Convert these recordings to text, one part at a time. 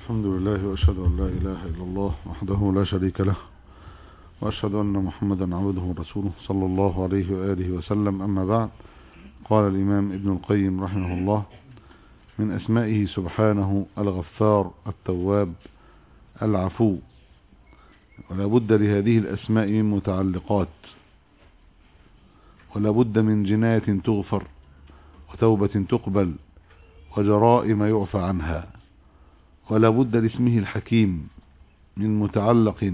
الحمد لله وأشهد أن لا إله إلا الله وحده لا شريك له وأشهد أن محمدا عبده ورسوله صلى الله عليه وآله وسلم أما بعد قال الإمام ابن القيم رحمه الله من أسمائه سبحانه الغفار التواب العفو ولا بد لهذه الأسماء من متعلقات ولا بد من جناية تغفر وتوبة تقبل وجرائم يعفى عنها ولا بد لاسمه الحكيم من متعلق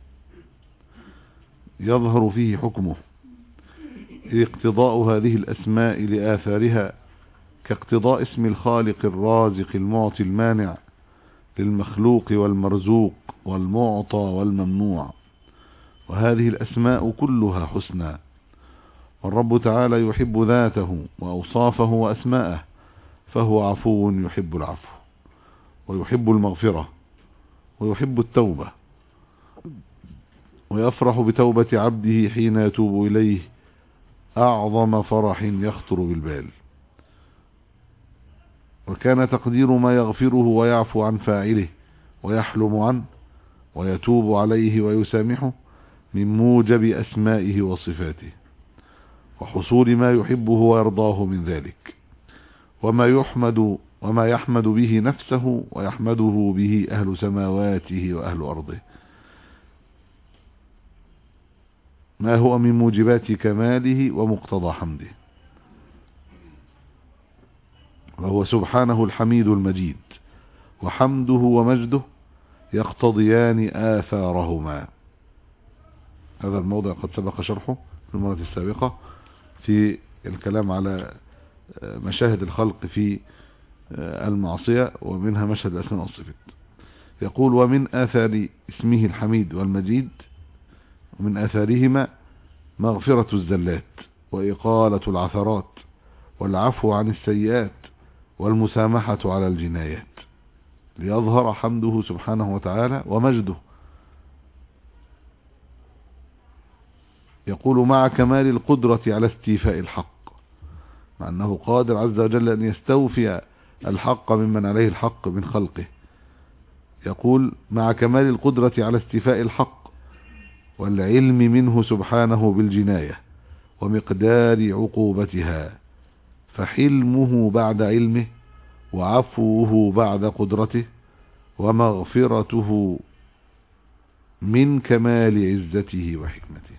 يظهر فيه حكمه اقتضاء هذه الأسماء لآثارها كاقتضاء اسم الخالق الرازق المعطي المانع للمخلوق والمرزوق والمعطى والممنوع وهذه الأسماء كلها حسنى والرب تعالى يحب ذاته وأوصافه وأسماءه فهو عفو يحب العفو ويحب المغفرة ويحب التوبة ويفرح بتوبة عبده حين يتوب إليه أعظم فرح يخطر بالبال وكان تقدير ما يغفره ويعفو عن فاعله ويحلم عنه ويتوب عليه ويسامحه من موجب أسمائه وصفاته وحصول ما يحبه ويرضاه من ذلك وما يحمد وما يحمد به نفسه ويحمده به أهل سماواته وأهل أرضه ما هو من موجبات كماله ومقتضى حمده وهو سبحانه الحميد المجيد وحمده ومجده يقتضيان آثارهما هذا الموضع قد سبق شرحه في المرة السابقة في الكلام على مشاهد الخلق في المعصية ومنها مشهد الأسماء والصفات يقول ومن آثار اسمه الحميد والمجيد ومن آثارهما مغفرة الزلات وإقالة العثرات والعفو عن السيئات والمسامحة على الجنايات ليظهر حمده سبحانه وتعالى ومجده يقول مع كمال القدرة على استيفاء الحق مع أنه قادر عز وجل أن يستوفي الحق ممن عليه الحق من خلقه يقول مع كمال القدرة على استيفاء الحق والعلم منه سبحانه بالجناية ومقدار عقوبتها فحلمه بعد علمه وعفوه بعد قدرته ومغفرته من كمال عزته وحكمته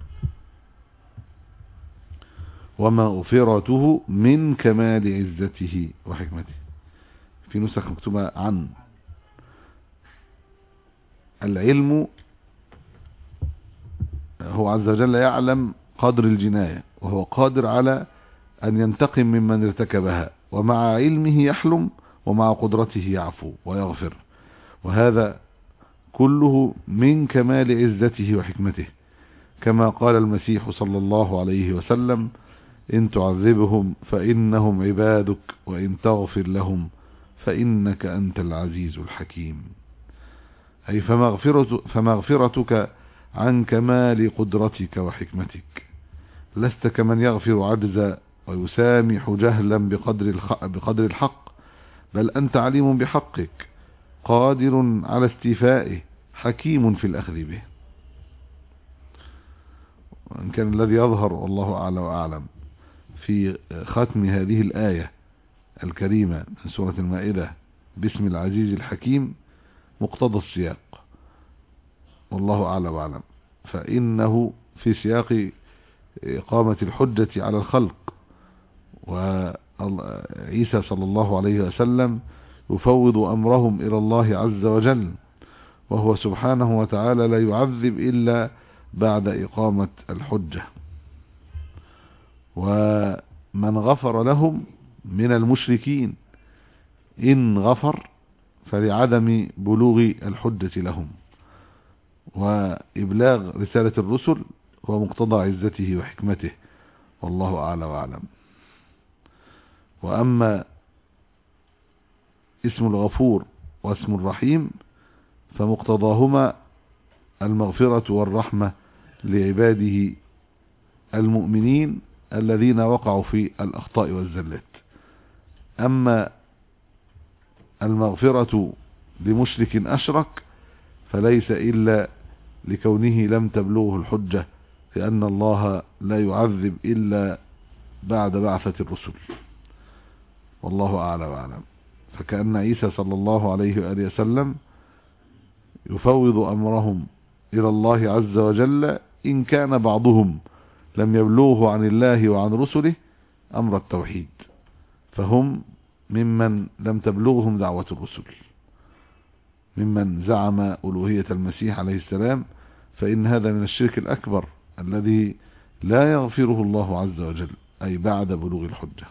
ومغفرته من كمال عزته وحكمته في نسخ مكتوبة عن العلم هو عز وجل يعلم قدر الجناية وهو قادر على أن ينتقم ممن ارتكبها ومع علمه يحلم ومع قدرته يعفو ويغفر وهذا كله من كمال عزته وحكمته كما قال المسيح صلى الله عليه وسلم إن تعذبهم فإنهم عبادك وإن تغفر لهم فإنك أنت العزيز الحكيم أي فمغفرت فمغفرتك عن كمال قدرتك وحكمتك لست كمن يغفر عجزا ويسامح جهلا بقدر بقدر الحق بل أنت عليم بحقك قادر على استيفائه حكيم في الأخذ به وإن كان الذي يظهر والله أعلى وأعلم في ختم هذه الآية الكريمة من سورة المائدة باسم العزيز الحكيم مقتضى السياق والله أعلى وأعلم فإنه في سياق إقامة الحجة على الخلق وعيسى صلى الله عليه وسلم يفوض أمرهم إلى الله عز وجل وهو سبحانه وتعالى لا يعذب إلا بعد إقامة الحجة ومن غفر لهم من المشركين إن غفر فلعدم بلوغ الحجة لهم وإبلاغ رسالة الرسل هو مقتضى عزته وحكمته والله أعلى وأعلم وأما اسم الغفور واسم الرحيم فمقتضاهما المغفرة والرحمة لعباده المؤمنين الذين وقعوا في الأخطاء والزلات أما المغفرة لمشرك أشرك فليس إلا لكونه لم تبلغه الحجة لأن الله لا يعذب إلا بعد بعثة الرسل والله أعلى وأعلم فكأن عيسى صلى الله عليه وآله وسلم يفوض أمرهم إلى الله عز وجل إن كان بعضهم لم يبلغه عن الله وعن رسله أمر التوحيد فهم ممن لم تبلغهم دعوة الرسل ممن زعم ألوهية المسيح عليه السلام فإن هذا من الشرك الأكبر الذي لا يغفره الله عز وجل أي بعد بلوغ الحجة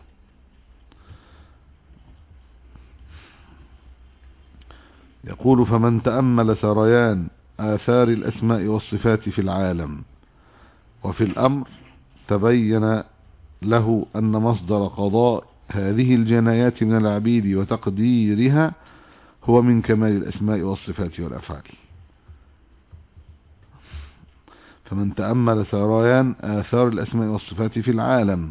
يقول فمن تأمل سريان آثار الأسماء والصفات في العالم وفي الأمر تبين له أن مصدر قضاء هذه الجنايات من العبيد وتقديرها هو من كمال الأسماء والصفات والأفعال فمن تأمل سريان آثار الأسماء والصفات في العالم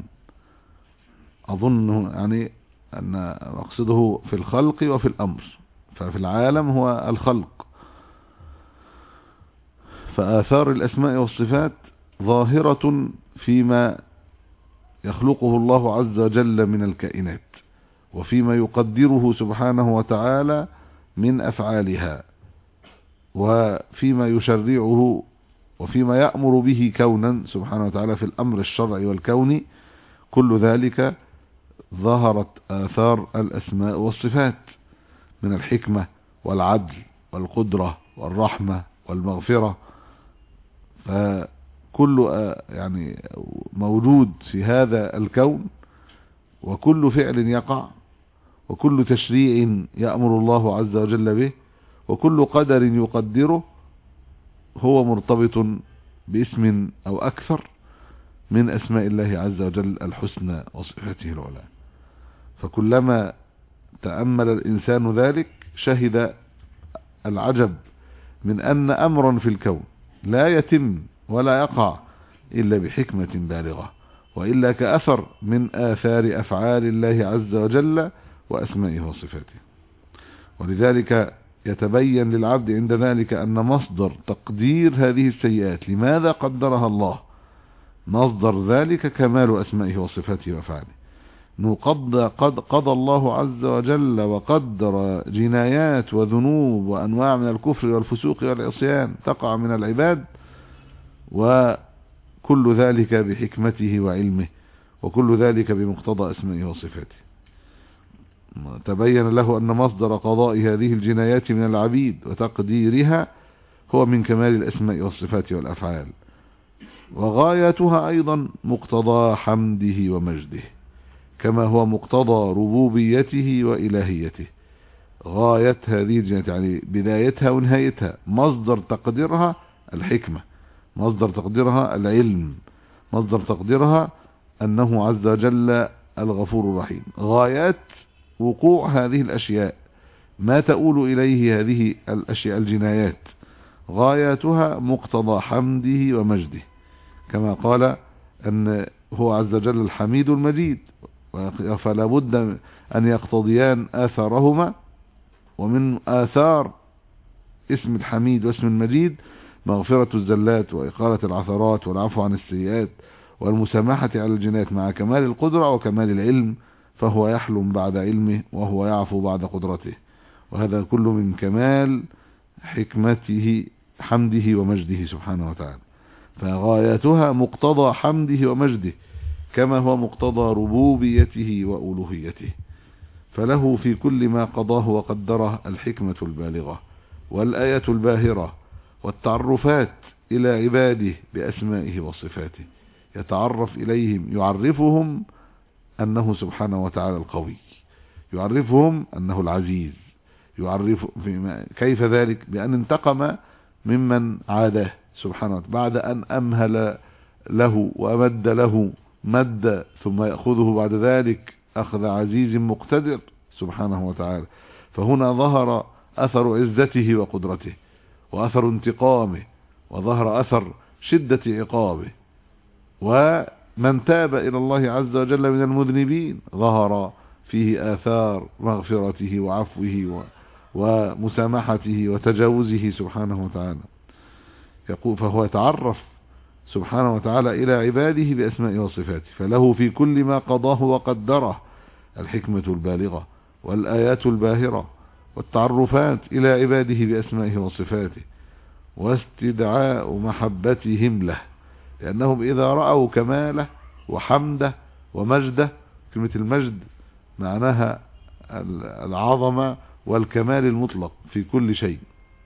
أظن يعني أن مقصده في الخلق وفي الأمر ففي العالم هو الخلق فآثار الأسماء والصفات ظاهرة فيما يخلقه الله عز وجل من الكائنات وفيما يقدره سبحانه وتعالى من أفعالها وفيما يشرعه وفيما يأمر به كونا سبحانه وتعالى في الأمر الشرعي والكوني كل ذلك ظهرت آثار الأسماء والصفات من الحكمة والعدل والقدرة والرحمة والمغفرة فكل يعني موجود في هذا الكون وكل فعل يقع وكل تشريع يأمر الله عز وجل به وكل قدر يقدره هو مرتبط باسم أو أكثر من أسماء الله عز وجل الحسنى وصفاته العلى فكلما تأمل الإنسان ذلك شهد العجب من أن أمرا في الكون لا يتم ولا يقع إلا بحكمة بالغة وإلا كأثر من آثار أفعال الله عز وجل وأسمائه وصفاته ولذلك يتبين للعبد عند ذلك أن مصدر تقدير هذه السيئات لماذا قدرها الله مصدر ذلك كمال أسمائه وصفاته وفعله قد, قد قضى الله عز وجل وقدر جنايات وذنوب وأنواع من الكفر والفسوق والعصيان تقع من العباد وكل ذلك بحكمته وعلمه وكل ذلك بمقتضى اسمائه وصفاته تبين له أن مصدر قضاء هذه الجنايات من العبيد وتقديرها هو من كمال الأسماء والصفات والأفعال وغايتها أيضا مقتضى حمده ومجده كما هو مقتضى ربوبيته وإلهيته غاية هذه الجنايات يعني بدايتها ونهايتها مصدر تقديرها الحكمة مصدر تقديرها العلم مصدر تقديرها أنه عز وجل الغفور الرحيم غايات وقوع هذه الأشياء ما تؤول إليه هذه الأشياء الجنايات غاياتها مقتضى حمده ومجده كما قال أن هو عز وجل الحميد المجيد فلا بد أن يقتضيان آثارهما ومن آثار اسم الحميد واسم المجيد مغفرة الزلات وإقالة العثرات والعفو عن السيئات والمسامحة على الجنات مع كمال القدرة وكمال العلم فهو يحلم بعد علمه وهو يعفو بعد قدرته وهذا كله من كمال حكمته حمده ومجده سبحانه وتعالى فغايتها مقتضى حمده ومجده كما هو مقتضى ربوبيته وألوهيته فله في كل ما قضاه وقدره الحكمة البالغة والآية الباهرة والتعرفات إلى عباده بأسمائه وصفاته يتعرف إليهم يعرفهم أنه سبحانه وتعالى القوي يعرفهم أنه العزيز يعرف كيف ذلك بأن انتقم ممن عاداه سبحانه وتعالى بعد أن أمهل له وأمد له مد ثم يأخذه بعد ذلك أخذ عزيز مقتدر سبحانه وتعالى فهنا ظهر أثر عزته وقدرته وأثر انتقامه وظهر أثر شدة عقابه ومن تاب إلى الله عز وجل من المذنبين ظهر فيه آثار مغفرته وعفوه ومسامحته وتجاوزه سبحانه وتعالى يقول فهو يتعرف سبحانه وتعالى إلى عباده بأسماء وصفاته فله في كل ما قضاه وقدره الحكمة البالغة والآيات الباهرة والتعرفات إلى عباده بأسمائه وصفاته واستدعاء محبتهم له لأنهم إذا رأوا كماله وحمده ومجده كلمة المجد معناها العظمة والكمال المطلق في كل شيء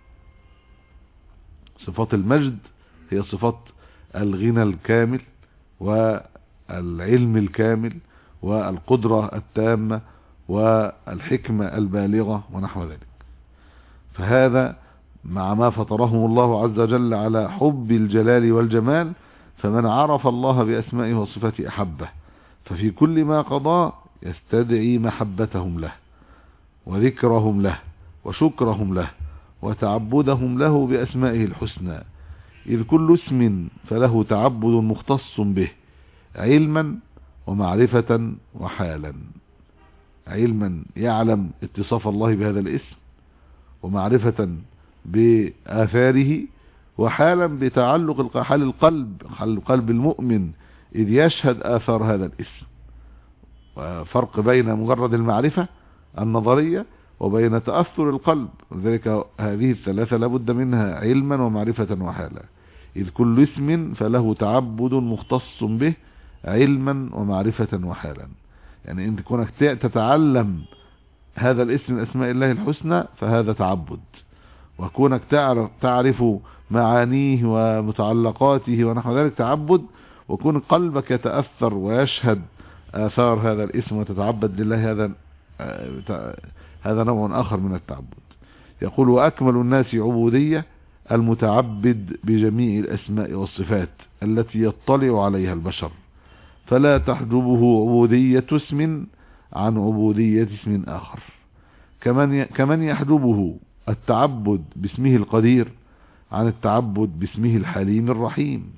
صفات المجد هي صفات الغنى الكامل والعلم الكامل والقدرة التامة والحكمة البالغة ونحو ذلك فهذا مع ما فطرهم الله عز وجل على حب الجلال والجمال فمن عرف الله بأسمائه وصفاته أحبه ففي كل ما قضى يستدعي محبتهم له وذكرهم له وشكرهم له وتعبدهم له بأسمائه الحسنى إذ كل اسم فله تعبد مختص به علما ومعرفة وحالا علما يعلم اتصاف الله بهذا الاسم ومعرفة بآثاره وحالا بتعلق حال القلب حال قلب المؤمن إذ يشهد آثار هذا الاسم وفرق بين مجرد المعرفة النظرية وبين تأثر القلب ولذلك هذه الثلاثة لابد منها علما ومعرفة وحالا إذ كل اسم فله تعبد مختص به علما ومعرفة وحالا يعني انت كونك تتعلم هذا الاسم من اسماء الله الحسنى فهذا تعبد وكونك تعرف تعرف معانيه ومتعلقاته ونحو ذلك تعبد وكون قلبك يتأثر ويشهد آثار هذا الاسم وتتعبد لله هذا هذا نوع آخر من التعبد يقول وأكمل الناس عبودية المتعبد بجميع الأسماء والصفات التي يطلع عليها البشر فلا تحجبه عبودية اسم عن عبودية اسم آخر كمن كمن يحجبه التعبد باسمه القدير عن التعبد باسمه الحليم الرحيم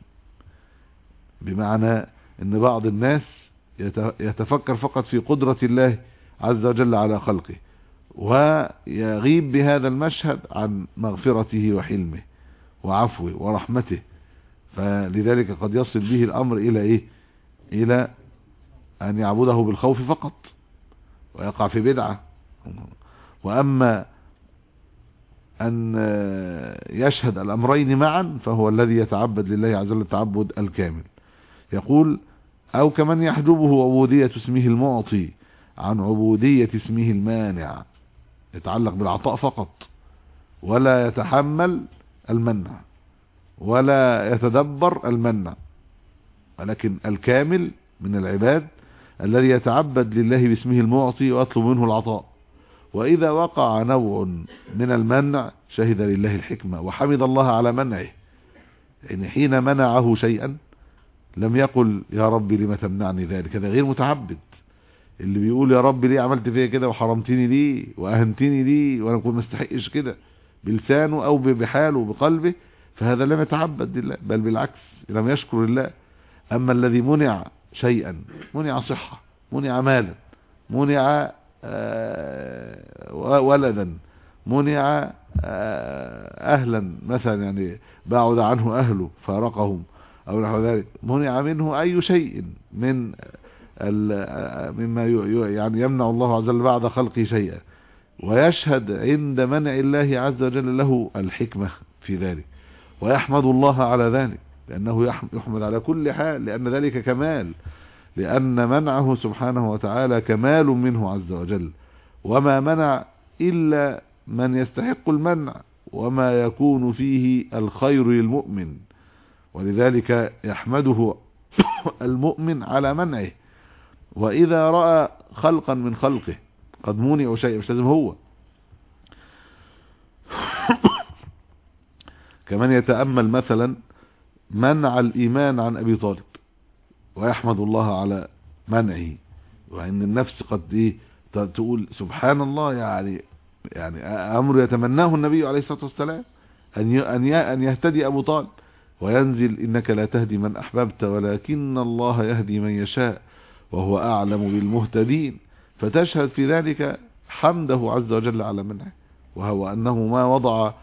بمعنى ان بعض الناس يتفكر فقط في قدرة الله عز وجل على خلقه ويغيب بهذا المشهد عن مغفرته وحلمه وعفوه ورحمته فلذلك قد يصل به الامر الى ايه الى ان يعبده بالخوف فقط ويقع في بدعة واما ان يشهد الامرين معا فهو الذي يتعبد لله عز وجل التعبد الكامل يقول او كمن يحجبه عبودية اسمه المعطي عن عبودية اسمه المانع يتعلق بالعطاء فقط ولا يتحمل المنع ولا يتدبر المنع ولكن الكامل من العباد الذي يتعبد لله باسمه المعطي ويطلب منه العطاء وإذا وقع نوع من المنع شهد لله الحكمة وحمد الله على منعه يعني حين منعه شيئا لم يقل يا ربي لما تمنعني ذلك هذا غير متعبد اللي بيقول يا رب ليه عملت فيا كده وحرمتني ليه واهنتني ليه وانا كنت مستحقش كده بلسانه او بحاله وبقلبه فهذا لم يتعبد لله بل بالعكس لم يشكر الله اما الذي منع شيئا منع صحة منع مالا منع ولدا منع اهلا مثلا يعني بعد عنه اهله فارقهم او نحو ذلك منع منه اي شيء من مما يعني يمنع الله عز وجل بعد خلقه شيئا ويشهد عند منع الله عز وجل له الحكمة في ذلك ويحمد الله على ذلك لأنه يحمد على كل حال لأن ذلك كمال لأن منعه سبحانه وتعالى كمال منه عز وجل وما منع إلا من يستحق المنع وما يكون فيه الخير للمؤمن ولذلك يحمده المؤمن على منعه وإذا رأى خلقا من خلقه قد منع شيء مش لازم هو كمان يتأمل مثلا منع الإيمان عن أبي طالب ويحمد الله على منعه وإن النفس قد إيه تقول سبحان الله يعني يعني أمر يتمناه النبي عليه الصلاة والسلام أن أن يهتدي أبو طالب وينزل إنك لا تهدي من أحببت ولكن الله يهدي من يشاء وهو أعلم بالمهتدين فتشهد في ذلك حمده عز وجل على منعه وهو أنه ما وضع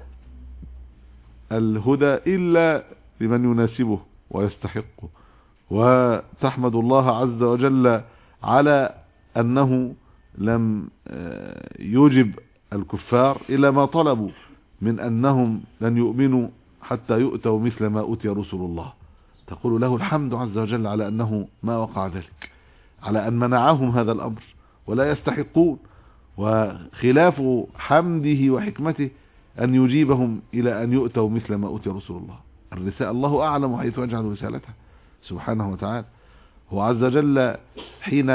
الهدى إلا لمن يناسبه ويستحقه وتحمد الله عز وجل على أنه لم يجب الكفار إلى ما طلبوا من أنهم لن يؤمنوا حتى يؤتوا مثل ما أوتي رسل الله تقول له الحمد عز وجل على أنه ما وقع ذلك على أن منعهم هذا الأمر ولا يستحقون وخلاف حمده وحكمته أن يجيبهم إلى أن يؤتوا مثل ما أوتي رسل الله الرسالة الله أعلم حيث يجعل رسالته سبحانه وتعالى هو عز وجل حين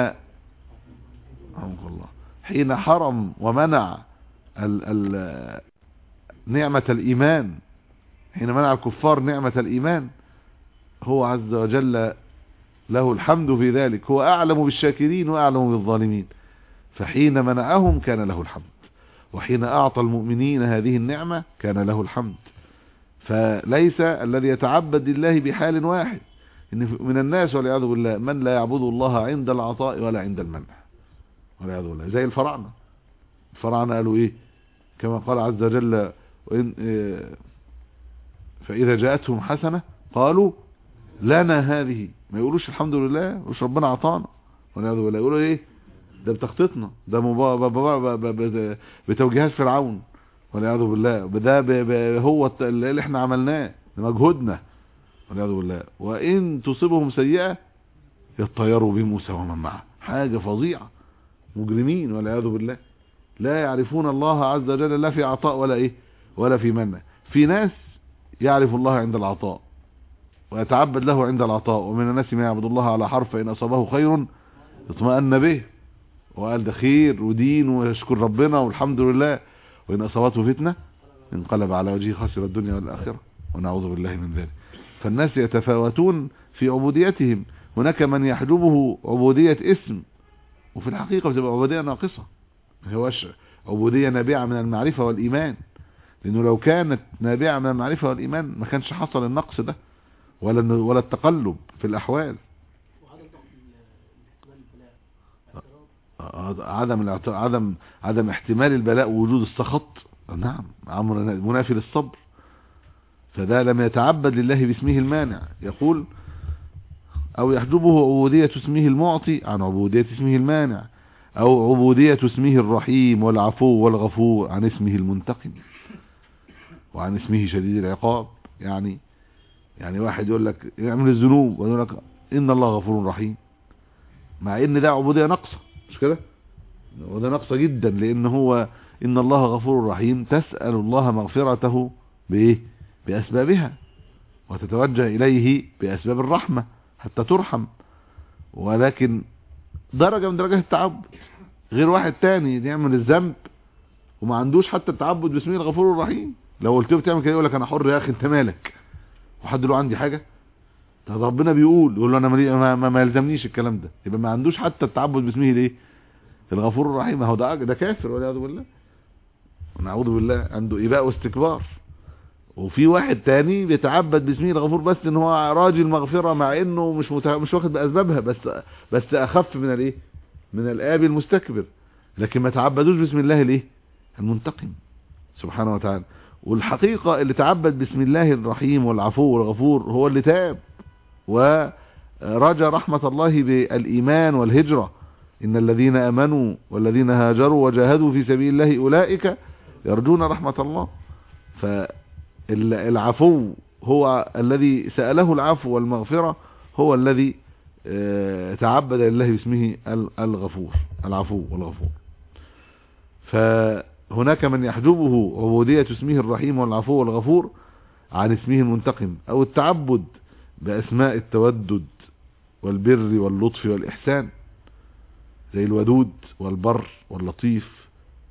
الله حين حرم ومنع ال ال نعمة الإيمان حين منع الكفار نعمة الإيمان هو عز وجل له الحمد في ذلك هو أعلم بالشاكرين وأعلم بالظالمين فحين منعهم كان له الحمد وحين أعطى المؤمنين هذه النعمة كان له الحمد فليس الذي يتعبد لله بحال واحد إن من الناس والعياذ بالله من لا يعبد الله عند العطاء ولا عند المنع والعياذ بالله زي الفراعنة الفراعنة قالوا إيه كما قال عز وجل وإن إيه فإذا جاءتهم حسنة قالوا لنا هذه ما يقولوش الحمد لله وش ربنا عطانا والعياذ بالله يقولوا ايه ده بتخطيطنا ده مبا بتوجيهات فرعون والعياذ بالله ده هو اللي احنا عملناه مجهودنا والعياذ بالله وان تصيبهم سيئه يطيروا بموسى ومن معه حاجه فظيعه مجرمين والعياذ بالله لا يعرفون الله عز وجل لا في عطاء ولا ايه ولا في منع في ناس يعرف الله عند العطاء ويتعبد له عند العطاء ومن الناس ما يعبد الله على حرف فإن أصابه خير اطمأن به وقال ده خير ودين ويشكر ربنا والحمد لله وإن أصابته فتنة انقلب على وجهه خسر الدنيا والآخرة ونعوذ بالله من ذلك فالناس يتفاوتون في عبوديتهم هناك من يحجبه عبودية اسم وفي الحقيقة بتبقى عبودية ناقصة ما هوش عبودية نابعة من المعرفة والإيمان لأنه لو كانت نابعة من المعرفة والإيمان ما كانش حصل النقص ده ولا ولا التقلب في الأحوال عدم عدم عدم احتمال البلاء ووجود السخط نعم امر منافي للصبر فده لم يتعبد لله باسمه المانع يقول او يحجبه عبودية اسمه المعطي عن عبودية اسمه المانع او عبودية اسمه الرحيم والعفو والغفور عن اسمه المنتقم وعن اسمه شديد العقاب يعني يعني واحد يقول لك يعمل الذنوب ويقول لك ان الله غفور رحيم مع ان ده عبودية ناقصه مش كده وده ناقصه جدا لان هو ان الله غفور رحيم تسأل الله مغفرته بايه باسبابها وتتوجه اليه باسباب الرحمة حتى ترحم ولكن درجة من درجات التعبد غير واحد تاني يعمل الذنب وما عندوش حتى التعبد باسمه الغفور الرحيم لو قلت له بتعمل كده يقول لك انا حر يا اخي انت مالك وحد له عندي حاجه طب ربنا بيقول يقول له انا ما, ما, ما يلزمنيش الكلام ده يبقى ما عندوش حتى التعبد باسمه الايه الغفور الرحيم اهو ده ده كافر والعياذ بالله ونعوذ بالله عنده اباء واستكبار وفي واحد تاني بيتعبد باسمه الغفور بس ان هو راجل مغفرة مع انه مش مت... مش واخد باسبابها بس بس اخف من الايه من الاب المستكبر لكن ما تعبدوش باسم الله الايه المنتقم سبحانه وتعالى والحقيقة اللي تعبد باسم الله الرحيم والعفو والغفور هو اللي تاب ورجى رحمة الله بالايمان والهجرة ان الذين امنوا والذين هاجروا وجاهدوا في سبيل الله اولئك يرجون رحمة الله فالعفو هو الذي سأله العفو والمغفرة هو الذي تعبد لله باسمه الغفور العفو والغفور فهناك من يحجبه عبودية اسمه الرحيم والعفو والغفور عن اسمه المنتقم او التعبد باسماء التودد والبر واللطف والإحسان زي الودود والبر واللطيف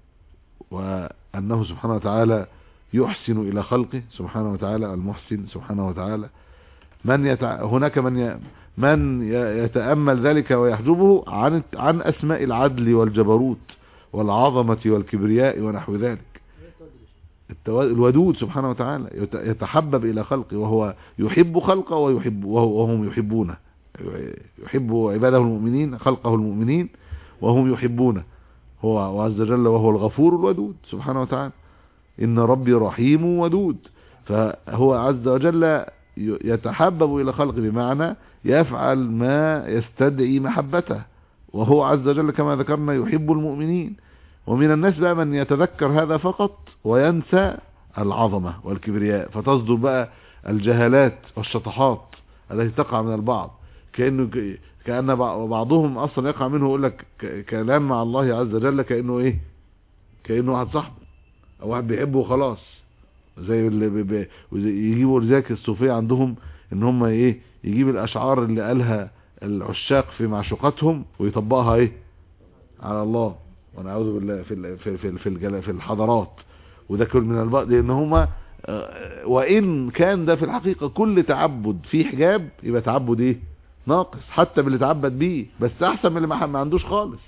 وأنه سبحانه وتعالى يحسن إلى خلقه سبحانه وتعالى المحسن سبحانه وتعالى من يتع... هناك من ي... من يتأمل ذلك ويحجبه عن عن أسماء العدل والجبروت والعظمة والكبرياء ونحو ذلك التو... الودود سبحانه وتعالى يت... يتحبب إلى خلقه وهو يحب خلقه ويحب وهم يحبونه يحب عباده المؤمنين خلقه المؤمنين وهم يحبونه هو عز وجل وهو الغفور الودود سبحانه وتعالى إن ربي رحيم ودود فهو عز وجل يتحبب إلى خلقه بمعنى يفعل ما يستدعي محبته وهو عز وجل كما ذكرنا يحب المؤمنين ومن الناس بقى من يتذكر هذا فقط وينسى العظمة والكبرياء فتصدر بقى الجهالات والشطحات التي تقع من البعض كأنه كأن بعضهم أصلا يقع منه يقول لك كلام مع الله عز وجل كأنه إيه كأنه واحد صاحبه أو واحد بيحبه وخلاص زي اللي بي بي يجيبوا لذلك الصوفية عندهم ان هم ايه يجيب الاشعار اللي قالها العشاق في معشوقاتهم ويطبقها ايه على الله ونعوذ بالله في في في في, في الحضارات وده كل من البعض لان هم وان كان ده في الحقيقة كل تعبد فيه حجاب يبقى تعبد ايه ناقص حتى باللي تعبد بيه بس احسن من اللي ما عندوش خالص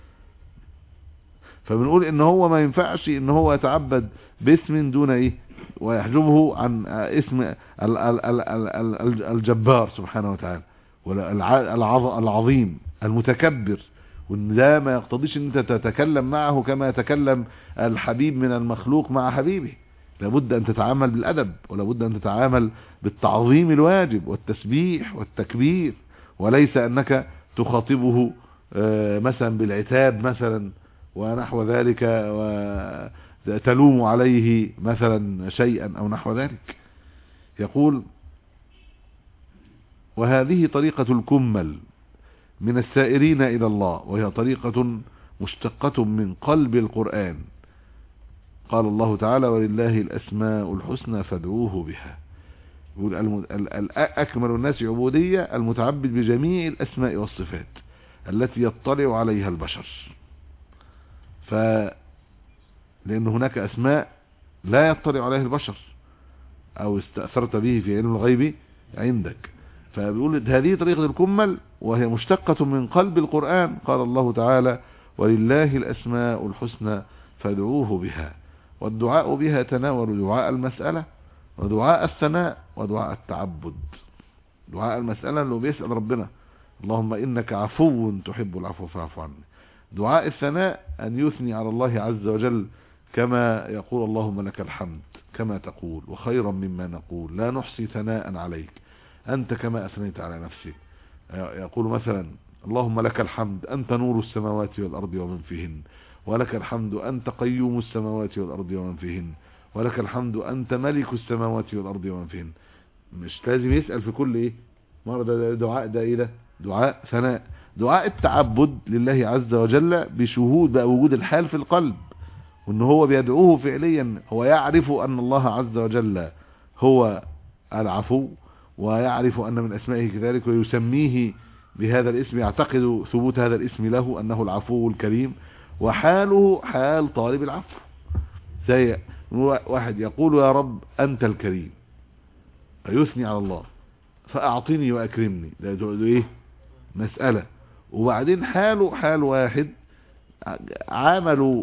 فبنقول ان هو ما ينفعش ان هو يتعبد باسم دون ايه ويحجبه عن اسم الجبار سبحانه وتعالى العظيم المتكبر وان ده ما يقتضيش ان انت تتكلم معه كما يتكلم الحبيب من المخلوق مع حبيبه لابد ان تتعامل بالادب ولابد ان تتعامل بالتعظيم الواجب والتسبيح والتكبير وليس انك تخاطبه مثلا بالعتاب مثلا ونحو ذلك وتلوم عليه مثلا شيئا او نحو ذلك يقول وهذه طريقة الكمل من السائرين الى الله وهي طريقة مشتقة من قلب القرآن قال الله تعالى ولله الاسماء الحسنى فادعوه بها يقول اكمل الناس عبودية المتعبد بجميع الاسماء والصفات التي يطلع عليها البشر ف لان هناك اسماء لا يطلع عليها البشر او استأثرت به في علم الغيب عندك فبيقول هذه طريقة الكمل وهي مشتقة من قلب القرآن قال الله تعالى ولله الاسماء الحسنى فادعوه بها والدعاء بها تناول دعاء المسألة ودعاء الثناء ودعاء التعبد دعاء المسألة اللي بيسأل ربنا اللهم إنك عفو تحب العفو فاعف عني دعاء الثناء أن يثني على الله عز وجل كما يقول اللهم لك الحمد كما تقول وخيرا مما نقول لا نحصي ثناء عليك أنت كما أثنيت على نفسك يقول مثلا اللهم لك الحمد أنت نور السماوات والأرض ومن فيهن ولك الحمد أنت قيوم السماوات والأرض ومن فيهن ولك الحمد أنت ملك السماوات والأرض ومن فيهن مش لازم يسأل في كل ايه مرة ده دعاء ده ايه ده دعاء ثناء دعاء التعبد لله عز وجل بشهود بقى وجود الحال في القلب وان هو بيدعوه فعليا هو يعرف ان الله عز وجل هو العفو ويعرف ان من اسمائه كذلك ويسميه بهذا الاسم يعتقد ثبوت هذا الاسم له انه العفو الكريم وحاله حال طالب العفو زي واحد يقول يا رب انت الكريم يثني على الله فاعطني واكرمني ده ايه مسألة وبعدين حاله حال واحد عمله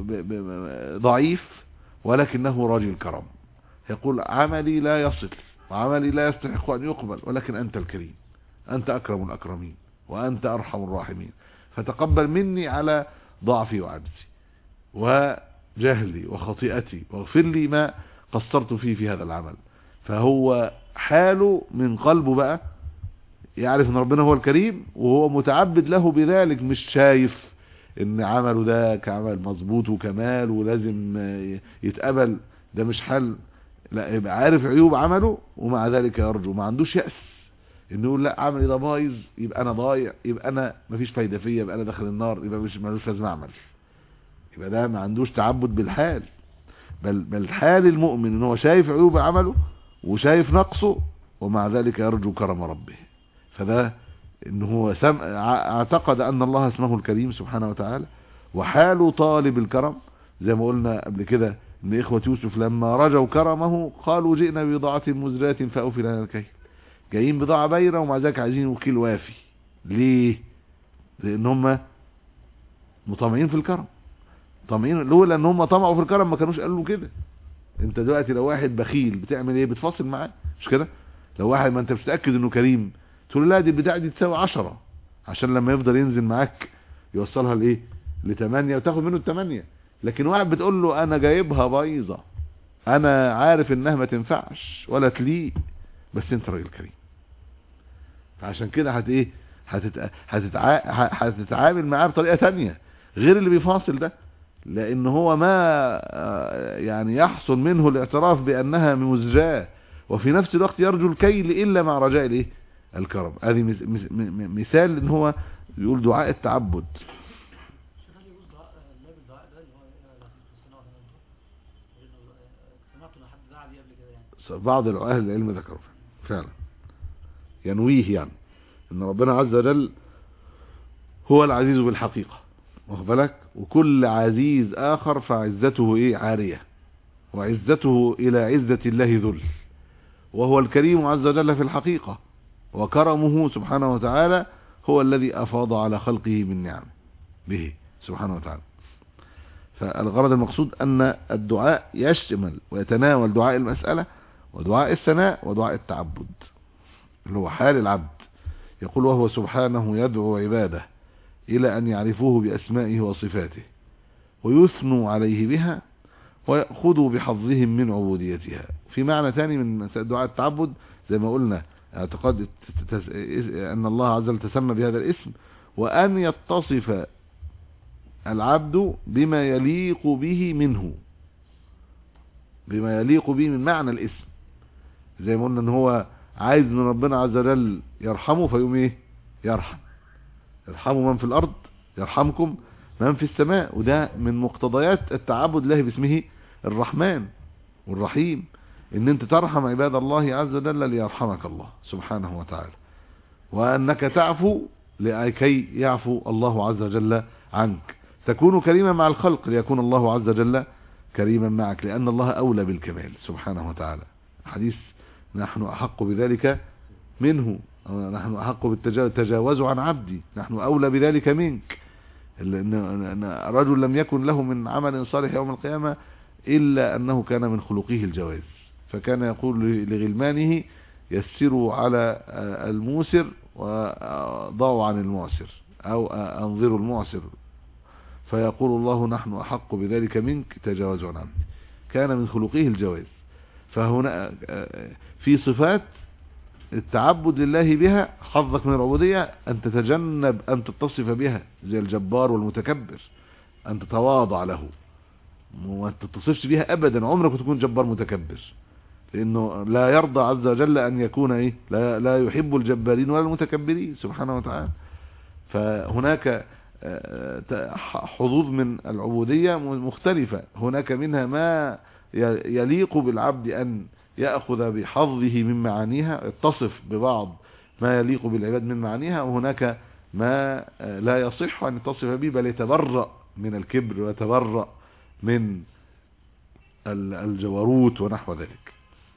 ضعيف ولكنه راجل كرم يقول عملي لا يصل وعملي لا يستحق ان يقبل ولكن انت الكريم انت اكرم الاكرمين وانت ارحم الراحمين فتقبل مني على ضعفي وعجزي وجهلي وخطيئتي واغفر لي ما قصرت فيه في هذا العمل فهو حاله من قلبه بقى يعرف ان ربنا هو الكريم وهو متعبد له بذلك مش شايف ان عمله ده كعمل مظبوط وكمال ولازم يتقبل ده مش حل لا يبقى عارف عيوب عمله ومع ذلك يرجو ما عندوش يأس انه يقول لا عملي ده بايظ يبقى انا ضايع يبقى انا مفيش فايده فيا يبقى انا داخل النار يبقى مش ملوش لازم اعمل يبقى ده ما عندوش تعبد بالحال بل بل حال المؤمن ان هو شايف عيوب عمله وشايف نقصه ومع ذلك يرجو كرم ربه فده ان هو سم... اعتقد ان الله اسمه الكريم سبحانه وتعالى وحال طالب الكرم زي ما قلنا قبل كده ان اخوة يوسف لما رجوا كرمه قالوا جئنا ببضاعة مزجاة فأوفي لنا الكيل جايين بضاعة بايرة ومع ذلك عايزين وكيل وافي ليه لان هم مطمئين في الكرم طمئين لولا ان هم طمعوا في الكرم ما كانوش قالوا كده انت دلوقتي لو واحد بخيل بتعمل ايه بتفاصل معاه مش كده لو واحد ما انت مش متاكد انه كريم تقول لا دي البتاعه دي تساوي 10 عشان لما يفضل ينزل معاك يوصلها لايه لتمانية وتاخد منه التمانية لكن واحد بتقول له انا جايبها بايظة انا عارف انها ما تنفعش ولا تليق بس انت راجل كريم فعشان كده هت ايه هتتع... هتتع... هتتعامل معاه بطريقة تانية غير اللي بيفاصل ده لان هو ما آه، يعني يحصل منه الاعتراف بانها مزجاة وفي نفس الوقت يرجو الكيل الا مع رجاء الايه الكرم هذه مس- مس- م- م- مثال ان هو يقول دعاء التعبد شيخ هل يجوز دعاء اللي بالدعاء ده اللي هو يا لطيف في الصلاة لأنه سمعت إن حد دعا بيه قبل كده يعني بعض اهل العلم ذكروا فعلا ينويه يعني ان ربنا عز وجل هو العزيز بالحقيقة واخد بالك وكل عزيز اخر فعزته ايه عارية وعزته الى عزة الله ذل وهو الكريم عز وجل في الحقيقة وكرمه سبحانه وتعالى هو الذي افاض على خلقه من نعم به سبحانه وتعالى فالغرض المقصود ان الدعاء يشمل ويتناول دعاء المسألة ودعاء الثناء ودعاء التعبد اللي هو حال العبد يقول وهو سبحانه يدعو عباده إلى أن يعرفوه بأسمائه وصفاته ويثنوا عليه بها ويأخذوا بحظهم من عبوديتها في معنى ثاني من دعاء التعبد زي ما قلنا اعتقاد تس- أن الله عز وجل تسمى بهذا الاسم وأن يتصف العبد بما يليق به منه بما يليق به من معنى الاسم زي ما قلنا ان هو عايز ان ربنا عز وجل يرحمه فيقوم ايه يرحم ارحموا من في الارض يرحمكم من في السماء وده من مقتضيات التعبد له باسمه الرحمن والرحيم ان انت ترحم عباد الله عز وجل ليرحمك الله سبحانه وتعالى وانك تعفو لكي يعفو الله عز وجل عنك تكون كريما مع الخلق ليكون الله عز وجل كريما معك لان الله اولى بالكمال سبحانه وتعالى حديث نحن احق بذلك منه أو نحن احق بالتجاوز عن عبدي نحن اولى بذلك منك إلا إن إن رجل لم يكن له من عمل صالح يوم القيامة إلا أنه كان من خلقه الجواز فكان يقول لغلمانه يسروا على الموسر وضعوا عن المعسر أو أنظروا المعسر فيقول الله نحن أحق بذلك منك تجاوزوا عن عبدي كان من خلقه الجواز فهنا في صفات التعبد لله بها حظك من العبودية أن تتجنب أن تتصف بها زي الجبار والمتكبر أن تتواضع له وما تتصفش بها أبدا عمرك تكون جبار متكبر لأنه لا يرضى عز وجل أن يكون إيه لا, لا يحب الجبارين ولا المتكبرين سبحانه وتعالى فهناك حظوظ من العبودية مختلفة هناك منها ما يليق بالعبد أن يأخذ بحظه من معانيها يتصف ببعض ما يليق بالعباد من معانيها وهناك ما لا يصح أن يتصف به بل يتبرأ من الكبر ويتبرأ من الجبروت ونحو ذلك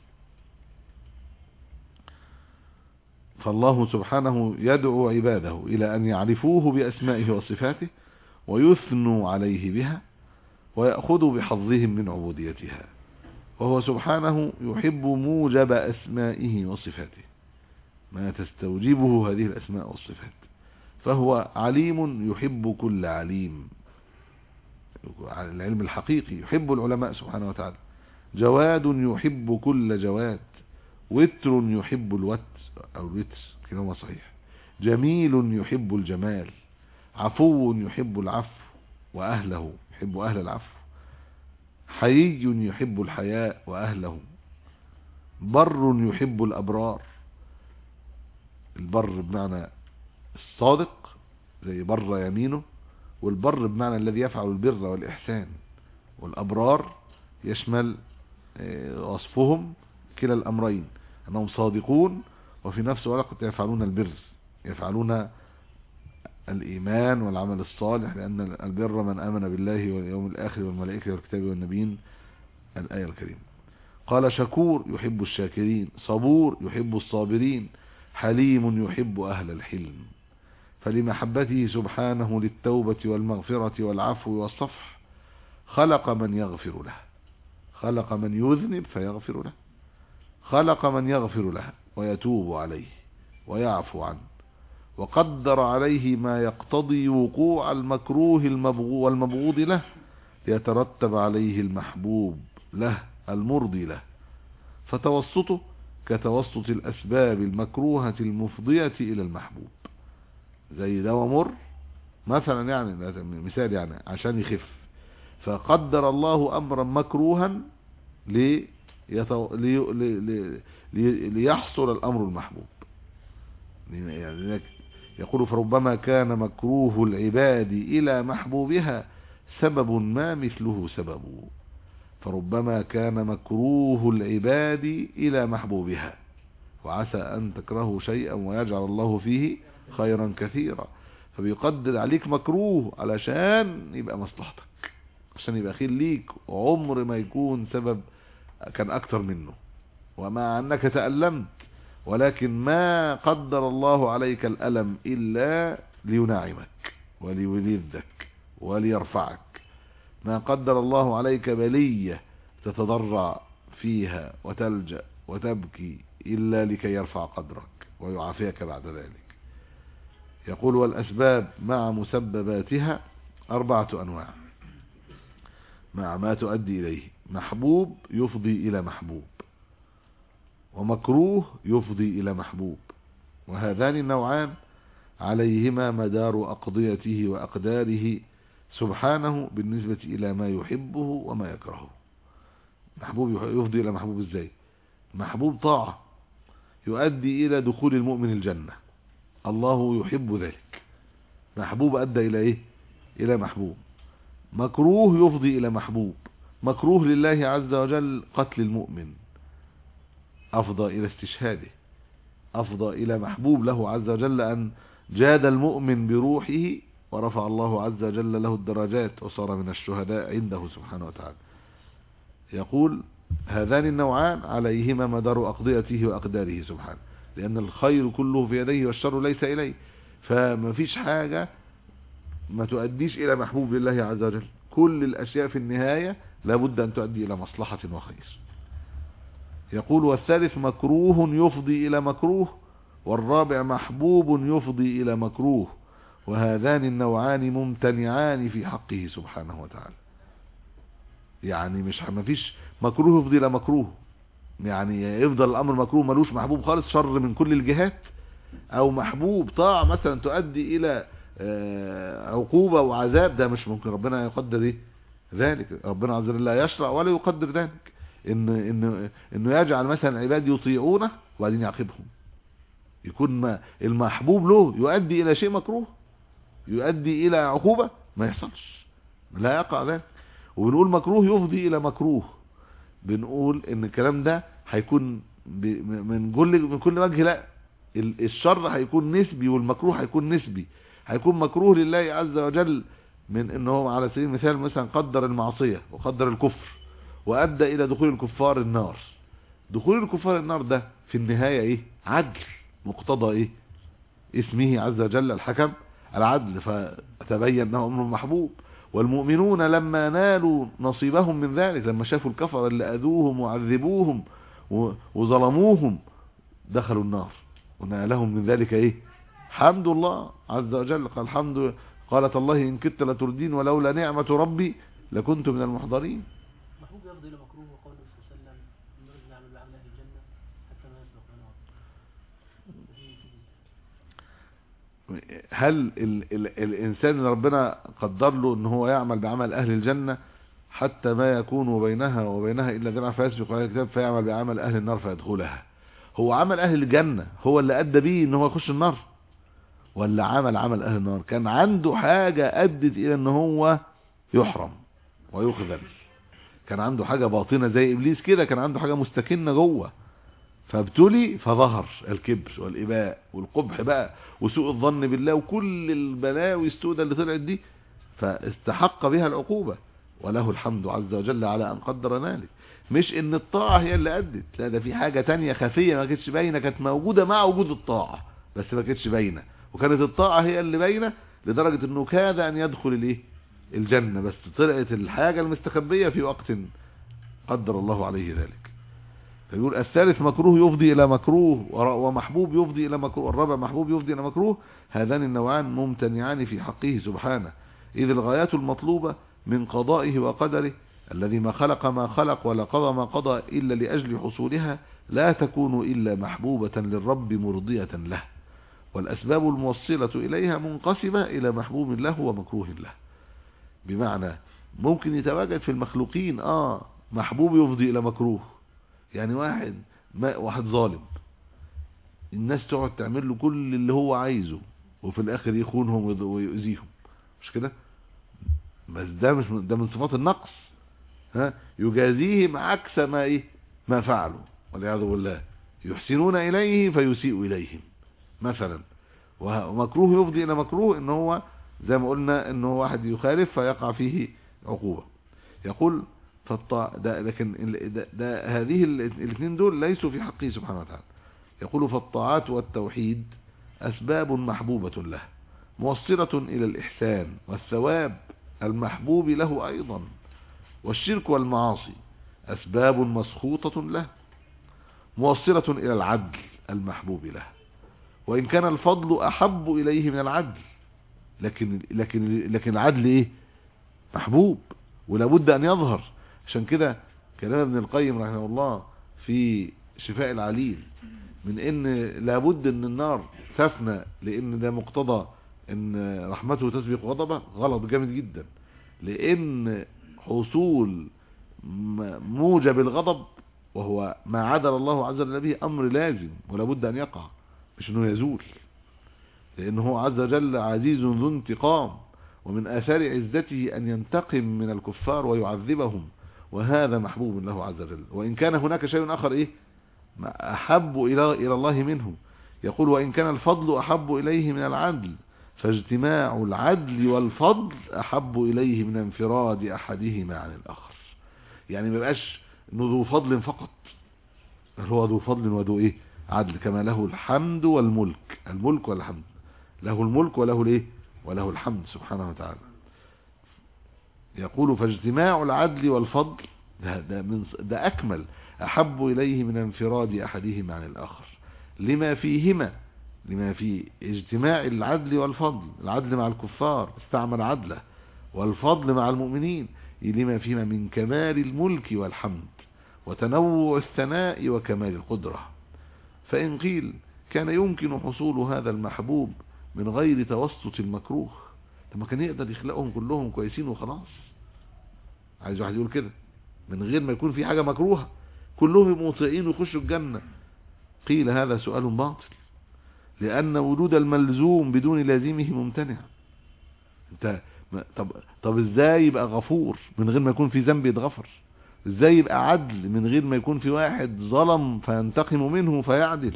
فالله سبحانه يدعو عباده إلى أن يعرفوه بأسمائه وصفاته ويثنوا عليه بها ويأخذوا بحظهم من عبوديتها وهو سبحانه يحب موجب أسمائه وصفاته ما تستوجبه هذه الأسماء والصفات فهو عليم يحب كل عليم العلم الحقيقي يحب العلماء سبحانه وتعالى جواد يحب كل جواد وتر يحب الوتر أو الوتر كلاهما صحيح جميل يحب الجمال عفو يحب العفو وأهله يحب أهل العفو حيي يحب الحياء وأهله بر يحب الأبرار البر بمعنى الصادق زي بر يمينه والبر بمعنى الذي يفعل البر والإحسان والأبرار يشمل وصفهم كلا الأمرين أنهم صادقون وفي نفس الوقت يفعلون البر يفعلون الإيمان والعمل الصالح لأن البر من آمن بالله واليوم الآخر والملائكة والكتاب والنبيين الآية الكريمة قال شكور يحب الشاكرين صبور يحب الصابرين حليم يحب أهل الحلم فلمحبته سبحانه للتوبة والمغفرة والعفو والصفح خلق من يغفر له خلق من يذنب فيغفر له خلق من يغفر له ويتوب عليه ويعفو عنه وقدر عليه ما يقتضي وقوع المكروه المبغو والمبغوض له ليترتب عليه المحبوب له المرضي له فتوسطه كتوسط الأسباب المكروهة المفضية إلى المحبوب زي دواء مر مثلا يعني ده مثال يعني عشان يخف فقدر الله أمرا مكروها لي يتو... لي... لي... لي... لي... ليحصل الأمر المحبوب يعني يقول فربما كان مكروه العباد إلى محبوبها سبب ما مثله سبب فربما كان مكروه العباد إلى محبوبها وعسى أن تكرهوا شيئا ويجعل الله فيه خيرا كثيرا فبيقدر عليك مكروه علشان يبقى مصلحتك عشان يبقى خير ليك عمر ما يكون سبب كان أكتر منه ومع أنك تألمت ولكن ما قدر الله عليك الألم إلا لينعمك وليلذك وليرفعك ما قدر الله عليك بلية تتضرع فيها وتلجأ وتبكي إلا لكي يرفع قدرك ويعافيك بعد ذلك يقول والأسباب مع مسبباتها أربعة أنواع مع ما تؤدي إليه محبوب يفضي إلى محبوب ومكروه يفضي إلى محبوب وهذان النوعان عليهما مدار أقضيته وأقداره سبحانه بالنسبة إلى ما يحبه وما يكرهه محبوب يفضي إلى محبوب إزاي محبوب طاعة يؤدي إلى دخول المؤمن الجنة الله يحب ذلك محبوب أدى إلى إيه إلى محبوب مكروه يفضي إلى محبوب مكروه لله عز وجل قتل المؤمن أفضى إلى استشهاده أفضى إلى محبوب له عز وجل أن جاد المؤمن بروحه ورفع الله عز وجل له الدرجات وصار من الشهداء عنده سبحانه وتعالى يقول هذان النوعان عليهما مدار أقضيته وأقداره سبحانه لأن الخير كله في يديه والشر ليس إليه فما فيش حاجة ما تؤديش إلى محبوب لله عز وجل كل الأشياء في النهاية لابد أن تؤدي إلى مصلحة وخير يقول والثالث مكروه يفضي إلى مكروه والرابع محبوب يفضي إلى مكروه وهذان النوعان ممتنعان في حقه سبحانه وتعالى يعني مش ما فيش مكروه يفضي إلى مكروه يعني يفضل الأمر مكروه ملوش محبوب خالص شر من كل الجهات أو محبوب طاعة مثلا تؤدي إلى عقوبة وعذاب ده مش ممكن ربنا يقدر ايه ذلك ربنا عز وجل لا يشرع ولا يقدر ذلك ان ان انه يجعل مثلا عباد يطيعونه وبعدين يعاقبهم يكون ما المحبوب له يؤدي الى شيء مكروه يؤدي الى عقوبة ما يحصلش لا يقع ذلك وبنقول مكروه يفضي الى مكروه بنقول ان الكلام ده هيكون من كل من كل وجه لا الشر هيكون نسبي والمكروه هيكون نسبي هيكون مكروه لله عز وجل من ان هو على سبيل المثال مثلا قدر المعصية وقدر الكفر وادى الى دخول الكفار النار دخول الكفار النار ده في النهاية ايه عدل مقتضى ايه اسمه عز وجل الحكم العدل فتبين انه امر محبوب والمؤمنون لما نالوا نصيبهم من ذلك لما شافوا الكفر اللي اذوهم وعذبوهم وظلموهم دخلوا النار ونالهم من ذلك ايه حمد الله عز وجل قال الحمد قالت الله إن كدت لتردين ولولا نعمة ربي لكنت من المحضرين محبوب يفضي الى مكروه وقول النبي صلى الله عليه وسلم نريد نعمل بعمل اهل الجنه حتى ما يسبق لنا هل ال ال الإنسان اللي ربنا قدر له ان هو يعمل بعمل أهل الجنة حتى ما يكون بينها وبينها إلا ذرع فيسبق على الكتاب فيعمل بعمل أهل النار فيدخلها هو عمل أهل الجنة هو اللي أدى بيه ان هو يخش النار ولا عمل عمل اهل النار كان عنده حاجة ادت الى ان هو يحرم ويخذل كان عنده حاجة باطنة زي ابليس كده كان عنده حاجة مستكنة جوه فابتلي فظهر الكبر والاباء والقبح بقى وسوء الظن بالله وكل البلاوي السوداء اللي طلعت دي فاستحق بها العقوبة وله الحمد عز وجل على ان قدر ذلك مش ان الطاعة هي اللي ادت لا ده في حاجة تانية خفية ما كانتش باينة كانت موجودة مع وجود الطاعة بس ما كانتش باينة وكانت الطاعة هي اللي باينة لدرجة انه كاد ان يدخل الايه الجنة بس طلعت الحاجة المستخبية في وقت قدر الله عليه ذلك فيقول الثالث مكروه يفضي إلى مكروه ور- ومحبوب يفضي إلى مكروه الرابع محبوب يفضي إلى مكروه هذان النوعان ممتنعان في حقه سبحانه إذ الغايات المطلوبة من قضائه وقدره الذي ما خلق ما خلق ولا قضى ما قضى إلا لأجل حصولها لا تكون إلا محبوبة للرب مرضية له والأسباب الموصلة إليها منقسمة إلى محبوب له ومكروه له بمعنى ممكن يتواجد في المخلوقين آه محبوب يفضي إلى مكروه يعني واحد ما واحد ظالم الناس تقعد تعمل له كل اللي هو عايزه وفي الآخر يخونهم ويض- ويؤذيهم مش كده بس ده مش من- ده من صفات النقص ها يجازيهم عكس ما ايه ما فعلوا والعياذ بالله يحسنون اليه فيسيء اليهم مثلا وه- ومكروه يفضي الى مكروه ان هو زي ما قلنا ان هو واحد يخالف فيقع فيه عقوبة يقول فالطاع ده لكن ال- ده, ده هذه الاثنين دول ليسوا في حقه سبحانه وتعالى يقول فالطاعات والتوحيد أسباب محبوبة له موصلة إلى الإحسان والثواب المحبوب له أيضا والشرك والمعاصي أسباب مسخوطة له موصلة إلى العدل المحبوب له وإن كان الفضل أحب إليه من العدل لكن لكن لكن العدل إيه محبوب ولا بد أن يظهر عشان كده كلام ابن القيم رحمه الله في شفاء العليل من ان لابد ان النار تفنى لان ده مقتضى ان رحمته تسبق غضبه غلط جامد جدا لان حصول م- موجب الغضب وهو ما عدل الله عز وجل به امر لازم ولا بد ان يقع مش انه يزول لانه هو عز وجل عزيز ذو انتقام ومن اثار عزته ان ينتقم من الكفار ويعذبهم وهذا محبوب له عز وجل وان كان هناك شيء اخر ايه ما احب الى الى الله منه يقول وان كان الفضل احب اليه من العدل فاجتماع العدل والفضل احب اليه من انفراد احدهما عن الاخر يعني ما يبقاش انه ذو فضل فقط بل هو ذو فضل وذو ايه عدل كما له الحمد والملك الملك والحمد له الملك وله الايه وله الحمد سبحانه وتعالى يقول فاجتماع العدل والفضل ده, ده, من ده أكمل أحب إليه من انفراد أحدهما عن الآخر لما فيهما لما في اجتماع العدل والفضل العدل مع الكفار استعمل عدله والفضل مع المؤمنين لما فيهما من كمال الملك والحمد وتنوع الثناء وكمال القدرة فإن قيل كان يمكن حصول هذا المحبوب من غير توسط المكروه طب ما كان يقدر يخلقهم كلهم كويسين وخلاص عايز واحد يقول كده من غير ما يكون في حاجة مكروهة كلهم يبقوا مطيعين ويخشوا الجنة قيل هذا سؤال باطل لأن وجود الملزوم بدون لازمه ممتنع انت ما- طب طب ازاي يبقى غفور من غير ما يكون في ذنب يتغفر ازاي يبقى عدل من غير ما يكون في واحد ظلم فينتقم منه فيعدل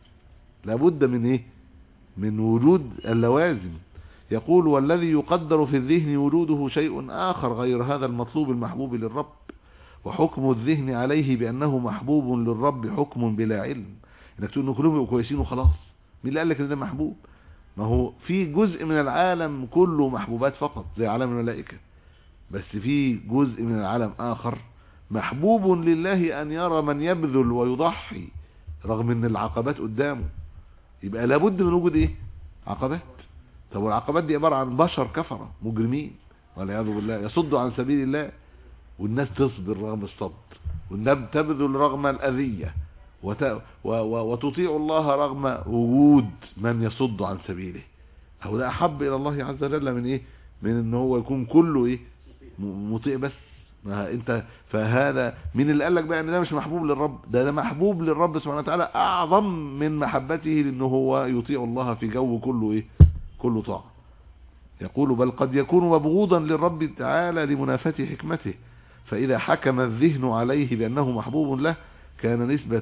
لابد من ايه من وجود اللوازم يقول والذي يقدر في الذهن وجوده شيء آخر غير هذا المطلوب المحبوب للرب وحكم الذهن عليه بأنه محبوب للرب حكم بلا علم انك تقول ان كلهم يبقوا كويسين وخلاص مين اللي قال لك ان ده محبوب ما هو في جزء من العالم كله محبوبات فقط زي عالم الملائكة بس في جزء من العالم آخر محبوب لله أن يرى من يبذل ويضحي رغم ان العقبات قدامه يبقى لابد من وجود ايه عقبات طب والعقبات دي عبارة عن بشر كفرة مجرمين والعياذ بالله يصدوا عن سبيل الله والناس تصبر رغم الصبر والناس تبذل رغم الأذية وت... و... و... وتطيع الله رغم وجود من يصد عن سبيله أو ده أحب إلى الله عز وجل من إيه من إن هو يكون كله إيه م- مطيع بس ما انت فهذا مين اللي قال لك بقى ان ده مش محبوب للرب ده ده محبوب للرب سبحانه وتعالى اعظم من محبته لانه هو يطيع الله في جو كله ايه كله طاعه يقول بل قد يكون مبغوضا للرب تعالى لمنافاة حكمته فإذا حكم الذهن عليه بأنه محبوب له كان نسبة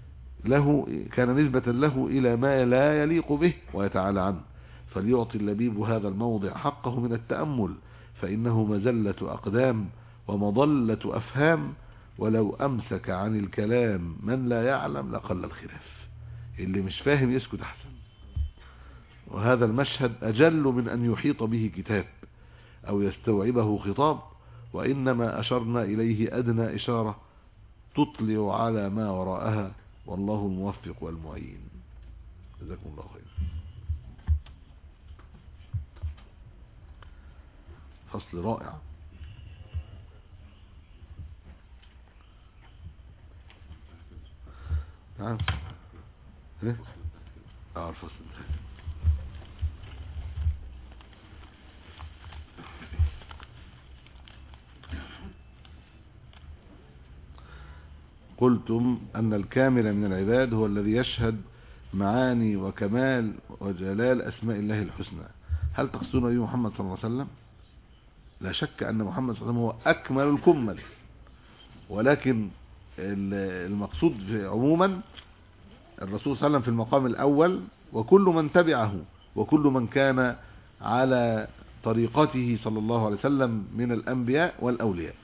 له كان نسبة له إلى ما لا يليق به ويتعالى عنه فليعطي اللبيب هذا الموضع حقه من التأمل فإنه مزلة أقدام ومضلة أفهام ولو أمسك عن الكلام من لا يعلم لقل الخلاف اللي مش فاهم يسكت أحسن وهذا المشهد أجل من أن يحيط به كتاب أو يستوعبه خطاب وإنما أشرنا إليه أدنى إشارة تطلع على ما وراءها والله الموفق والمعين جزاكم الله خير فصل رائع نعم ايه اه الفصل ده قلتم أن الكامل من العباد هو الذي يشهد معاني وكمال وجلال أسماء الله الحسنى هل تقصدون به محمد صلى الله عليه وسلم لا شك أن محمد صلى الله عليه وسلم هو أكمل الكمل ولكن ال- المقصود في عموما الرسول صلى الله عليه وسلم في المقام الأول وكل من تبعه وكل من كان على طريقته صلى الله عليه وسلم من الأنبياء والأولياء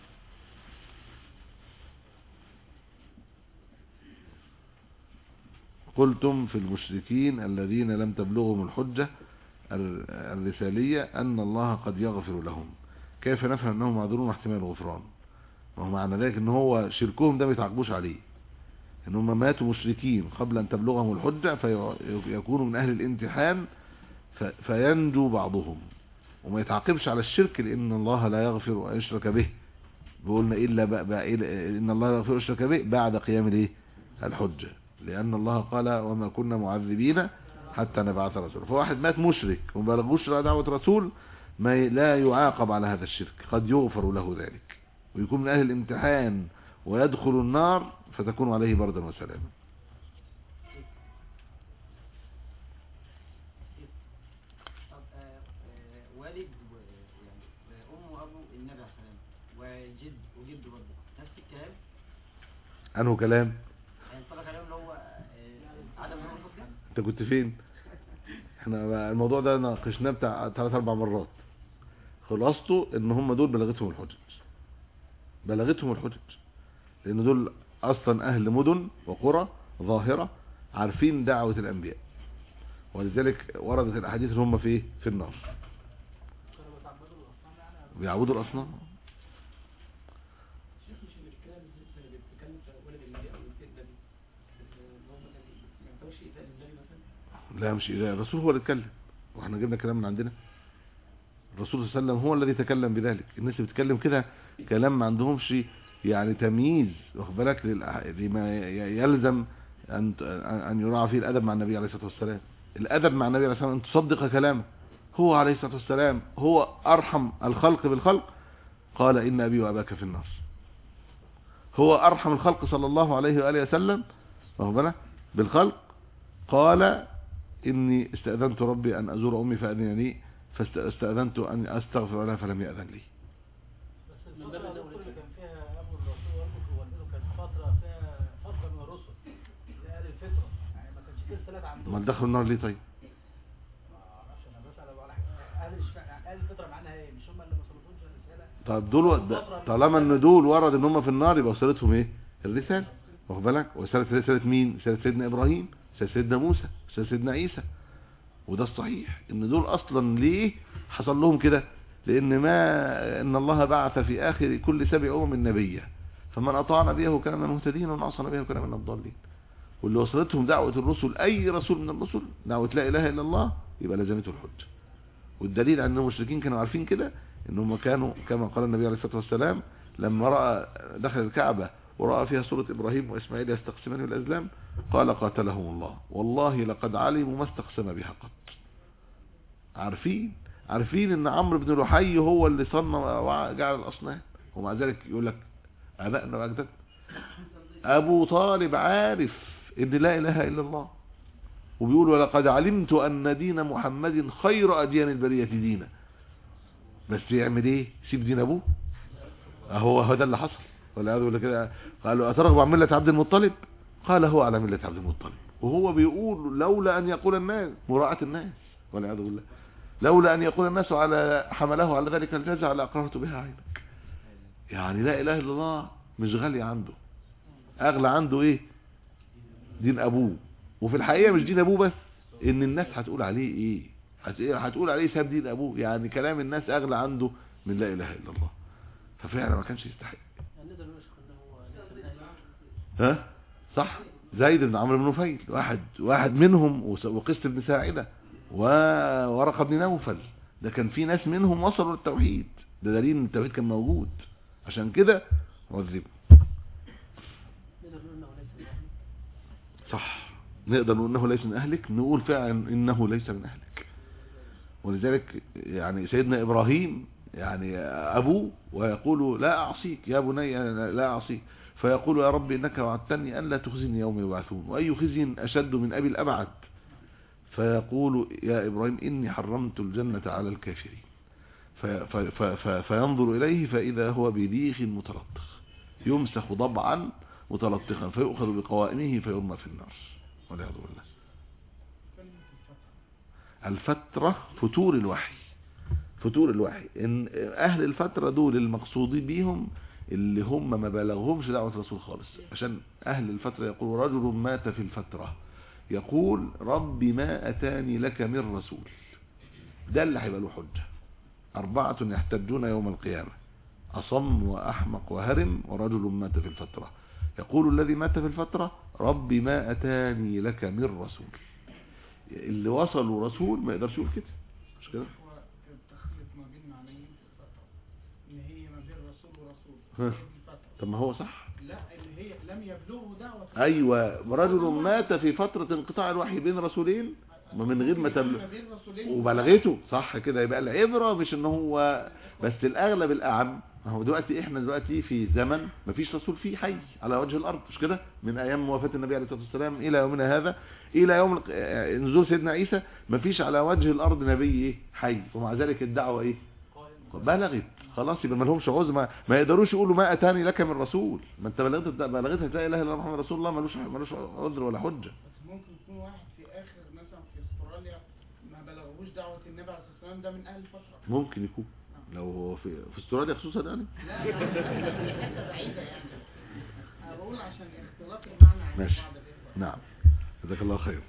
قلتم في المشركين الذين لم تبلغهم الحجة الر- الرسالية أن الله قد يغفر لهم كيف نفهم أنهم معذورون واحتمال الغفران وهو معنى ذلك أن هو شركهم ده ما يتعاقبوش عليه ان هم ماتوا مشركين قبل ان تبلغهم الحجة فيكونوا من اهل الامتحان ف- فينجو بعضهم وما يتعاقبش على الشرك لان الله لا يغفر ان يشرك به بقولنا الا بقى بقى إلا ان الله لا يغفر ان يشرك به بعد قيام الايه الحجة لان الله قال وما كنا معذبين حتى نبعث رسولا فواحد مات مشرك وما بلغوش دعوة رسول ما ي- لا يعاقب على هذا الشرك قد يغفر له ذلك ويكون من اهل الامتحان ويدخل النار فتكون عليه بردا وسلاما طب آه، آه، والد و يعني آه، ام وابو النبي عليه السلام وجد وجد برضه نفس الكلام انه كلام يعني طبعا كلام اللي هو آه، عدم الرسل انت كنت فين احنا بقى الموضوع ده ناقشناه بتاع ثلاث اربع مرات خلاصته ان هم دول بلغتهم الحجج بلغتهم الحجج لان دول اصلا اهل مدن وقرى ظاهرة عارفين دعوة الانبياء ولذلك وردت الاحاديث ان هم في ايه في النار كانوا بيتعبدوا الاصنام يعني بيعبدوا الاصنام شيخ مش اللي بيتكلم اللي بيتكلم في ولد النبي او ولد النبي اللي هو مثلا ما ينفعش ايذاء النبي مثلا لا مش إله الرسول هو اللي اتكلم واحنا جبنا كلام من عندنا الرسول صلى الله عليه وسلم هو الذي تكلم بذلك الناس اللي بتتكلم كده كلام ما عندهمش يعني تمييز واخد بالك للأح- لما ي- يلزم ان ان يراعى فيه الادب مع النبي عليه الصلاه والسلام الادب مع النبي عليه الصلاه والسلام ان تصدق كلامه هو عليه الصلاه والسلام هو ارحم الخلق بالخلق قال ان ابي واباك في النار هو ارحم الخلق صلى الله عليه واله وسلم واخد بالك بالخلق قال إني استأذنت ربي أن أزور أمي فأذن لي فاستأذنت أن أستغفر لها فلم يأذن لي بس من الفترة باب دي الأولى اللي كان فيها ابو الرسول وابو والده كانت فترة فيها فترة من الرسل لأهل الفترة يعني ما كانش فيه رسالات عندهم ما دخلوا النار ليه طيب ما اعرفش انا بسأل على اهل الشفاعة اهل الفترة معناها ايه مش هم اللي ما صلتوش الرسالة طب دول ده- طالما ان دول ورد ان هم في النار يبقى وصلتهم ايه الرسالة واخد بالك وصلت رسالة مين رسالة سيدنا ابراهيم رسالة سيدنا موسى رسالة سيدنا عيسى وده الصحيح ان دول اصلا ليه حصل لهم كده لان ما ان الله بعث في اخر كل سبع امم نبيا فمن اطاع نبيه كان من المهتدين ومن عصى نبيه كان من الضالين واللي وصلتهم دعوة الرسل اي رسول من الرسل دعوة لا اله الا الله يبقى لزمته الحجة والدليل على ان المشركين كانوا عارفين كده ان هم كانوا كما قال النبي عليه الصلاة والسلام لما رأى دخل الكعبة ورأى فيها سورة ابراهيم واسماعيل يستقسمان بالازلام قال قاتلهم الله والله لقد علموا ما استقسم بها قط عارفين عارفين ان عمرو بن لحي هو اللي صنع وجعل الاصنام ومع ذلك يقول لك ابائنا واجداد ابو طالب عارف ان لا اله الا الله وبيقول ولقد علمت ان دين محمد خير اديان البريه دينا بس يعمل ايه سيب دين ابوه اهو هو ده اللي حصل ولا ولا كده قالوا اترغب عن مله عبد المطلب قال هو على مله عبد المطلب وهو بيقول لولا ان يقول الناس مراعاه الناس والعياذ بالله لولا ان يقول الناس على حمله على ذلك الجزع لاقررت بها عينك يعني لا اله الا الله مش غالي عنده اغلى عنده ايه دين ابوه وفي الحقيقه مش دين ابوه بس ان الناس هتقول عليه ايه هت- هتقول عليه ساب دين ابوه يعني كلام الناس اغلى عنده من لا اله الا الله ففعلا ما كانش يستحق نقدر نشكر ان هو ليس من اهل ها صح زيد بن عمرو بن نفيل واحد واحد منهم وس- وقيس بن ساعدة وورقة بن نوفل ده كان في ناس منهم وصلوا للتوحيد ده دليل ان التوحيد كان موجود عشان كده عذبوا نقدر نقول انه ليس من اهله صح نقدر نقول انه ليس من اهلك نقول فعلا انه ليس من اهلك ولذلك يعني سيدنا ابراهيم يعني ابوه ويقول لا اعصيك يا بني أنا لا اعصيك فيقول يا رب انك وعدتني ان لا تخزني يوم يبعثون واي خزي اشد من ابي الابعد فيقول يا ابراهيم اني حرمت الجنه على الكافرين في في في في فينظر اليه فاذا هو بديخ متلطخ يمسخ ضبعا متلطخا فيؤخذ بقوائمه فيرمى في النار والعياذ بالله الفترة فتور الوحي فتور الوحي ان اهل الفترة دول المقصودين بيهم اللي هم ما بلغهمش دعوة الرسول خالص عشان اهل الفترة يقول رجل مات في الفترة يقول رب ما اتاني لك من رسول ده اللي هيبقى له حجة اربعة يحتجون يوم القيامة اصم واحمق وهرم ورجل مات في الفترة يقول الذي مات في الفترة رب ما اتاني لك من رسول اللي وصلوا رسول ما يقدرش يقول كده مش كده هو التخلط ما بين معنيين في الفترة ان هي ما بين رسول ورسول ها. هي دي الفترة طب ما هو صح لا ان هي لم يبلغه دعوة ايوه رجل مات في فترة انقطاع الوحي بين رسولين ما من غير ما تبلغ ما بين رسولين وبلغته صح كده يبقى العبرة مش ان هو بس الاغلب الاعم ما هو دلوقتي احنا دلوقتي في زمن ما فيش رسول فيه حي على وجه الارض مش كده من ايام وفاة النبي عليه الصلاة والسلام الى يومنا هذا الى يوم الق- آه، نزول سيدنا عيسى ما فيش على وجه الارض نبي ايه حي ومع ذلك الدعوة ايه قائم بلغت خلاص يبقى ما لهمش عذر ما, ما يقدروش يقولوا ما اتاني لك من رسول ما انت بلغت بلغت لا اله الا الله محمد رسول الله ملوش ملوش عذر ولا حجه بس ممكن يكون واحد في اخر مثلا في استراليا ما بلغوش دعوة النبي عليه الصلاة والسلام ده من اهل الفترة ممكن يكون لو هو في في استراليا خصوصا يعني لا لا في حتة بعيدة يعني انا بقول عشان اختلاف المعنى عند ماشي. بعض الاخوة نعم جزاك الله خير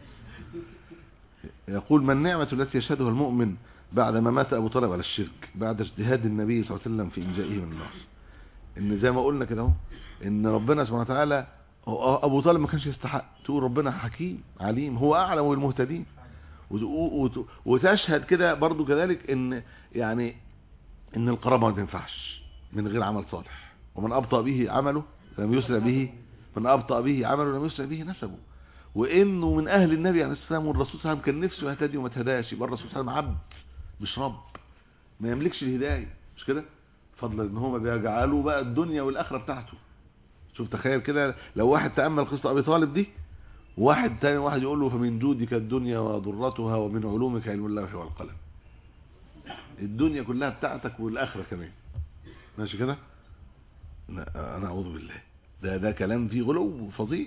يقول ما النعمة التي يشهدها المؤمن بعد ما مات أبو طالب على الشرك بعد اجتهاد النبي صلى الله عليه وسلم في إنجائه من النار إن زي ما قلنا كده اهو إن ربنا سبحانه وتعالى هو أبو طالب ما كانش يستحق تقول ربنا حكيم عليم هو أعلم بالمهتدين وت- وت- وتشهد كده برضو كذلك إن يعني إن القرابة ما تنفعش من غير عمل صالح ومن أبطأ به عمله لم يسرع به من أبطأ به عمله لم يسرع به نسبه وانه من اهل النبي عليه السلام والرسول صلى الله عليه وسلم كان نفسه يهتدي وما اتهداش يبقى الرسول صلى الله عليه وسلم عبد مش رب ما يملكش الهدايه مش كده فضلا ان هو بيجعلوا بقى الدنيا والاخره بتاعته شوف تخيل كده لو واحد تامل قصه ابي طالب دي واحد تاني واحد يقول له فمن جودك الدنيا وضرتها ومن علومك علم اللوح والقلم الدنيا كلها بتاعتك والاخره كمان ماشي كده لا انا اعوذ بالله ده ده كلام فيه غلو فظيع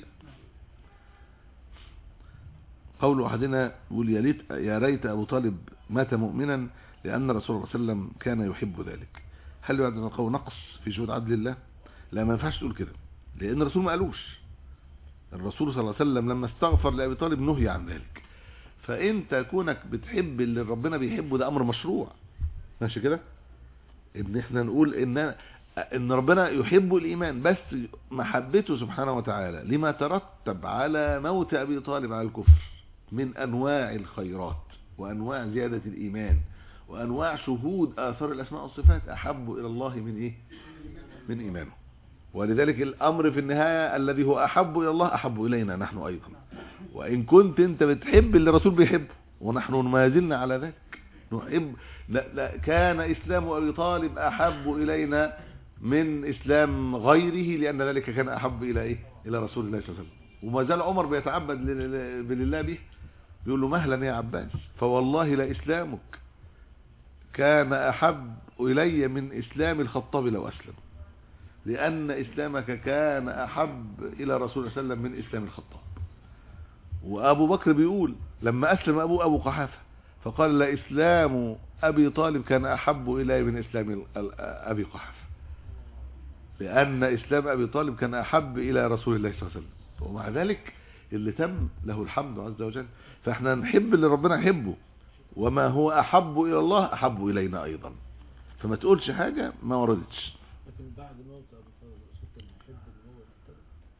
قول احدنا يقول يا ريت يا ريت ابو طالب مات مؤمنا لان الرسول صلى الله عليه وسلم كان يحب ذلك هل يعد ان القول نقص في شهود عدل الله لا ما ينفعش تقول كده لان الرسول ما قالوش الرسول صلى الله عليه وسلم لما استغفر لابي طالب نهي عن ذلك فانت كونك بتحب اللي ربنا بيحبه ده امر مشروع ماشي كده ان احنا نقول ان ان ربنا يحب الايمان بس محبته سبحانه وتعالى لما ترتب على موت ابي طالب على الكفر من انواع الخيرات وانواع زيادة الايمان وانواع شهود اثار الاسماء والصفات احب الى الله من ايه من ايمانه ولذلك الامر في النهاية الذي هو احب الى الله احب الينا نحن ايضا وان كنت انت بتحب اللي الرسول بيحبه ونحن ما زلنا على ذلك نحب لا لا كان اسلام ابي طالب احب الينا من اسلام غيره لان ذلك كان احب الى ايه الى رسول الله صلى الله عليه وسلم وما زال عمر بيتعبد لل- لله به بيقول له مهلا يا عباس فوالله لاسلامك كان احب الي من اسلام الخطاب لو اسلم لان اسلامك كان احب الى رسول الله صلى الله عليه وسلم من اسلام الخطاب وابو بكر بيقول لما اسلم ابو ابو قحافه فقال لاسلام ابي طالب كان احب الي من اسلام ال- ال- ابي قحافه لأن إسلام أبي طالب كان أحب إلى رسول الله صلى الله عليه وسلم ومع ذلك اللي تم له الحمد عز وجل فإحنا نحب اللي ربنا يحبه وما هو أحب إلى الله أحب إلينا أيضا فما تقولش حاجة ما وردتش لكن بعد موت ابو طالب الرسول كان يحب ان هو يتبع